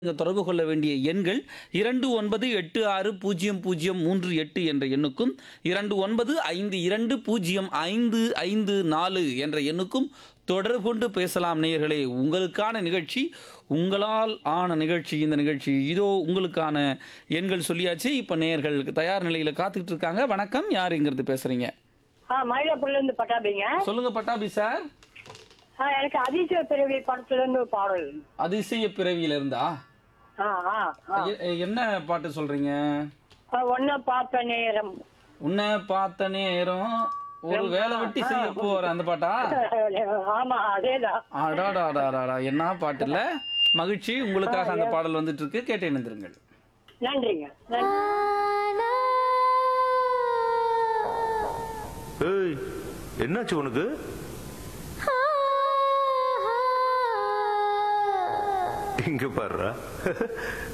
நீங்கள் தொடர்பு கொள்ள வேண்டிய எண்கள் இரண்டு ஒன்பது எட்டு ஆறு பூஜ்ஜியம் பூஜ்ஜியம் மூன்று எட்டு என்ற எண்ணுக்கும் இரண்டு ஒன்பது ஐந்து இரண்டு பூஜ்ஜியம் ஐந்து ஐந்து நாலு என்ற எண்ணுக்கும் தொடர்பு கொண்டு பேசலாம் நேயர்களே உங்களுக்கான நிகழ்ச்சி உங்களால் ஆன நிகழ்ச்சி இந்த நிகழ்ச்சி இதோ உங்களுக்கான எண்கள் சொல்லியாச்சு இப்போ நேயர்கள் தயார் நிலையில் காத்துக்கிட்டு இருக்காங்க வணக்கம் யார் இங்கிறது பேசுறீங்க ஆ மயிலாப்பூர்ல இருந்து பட்டாபிங்க சொல்லுங்க பட்டாபி சார் ஆ எனக்கு அதிசய பிறவி படத்துல இருந்து ஒரு பாடல் அதிசய பிறவியில இருந்தா ஆ ஆ ஆ. எ- என்ன பாட்டு சொல்றீங்க ஆ, ஒன்ன பார்த்த நேரம் உன்னை பார்த்த நேரம் ஒரு வேலை வெட்டி செய்ய போற அந்த பாட்டா ஆமா அதேதான் அடாடாடாடாடா என்ன பாட்டு இல்ல மகிழ்ச்சி உங்களுக்காக அந்த பாடல் வந்துட்டு இருக்கு கேட்டு இணைந்திருங்கள் நன்றிங்க நன்றி ஏய் என்னாச்சு உனக்கு இங்க பாருடா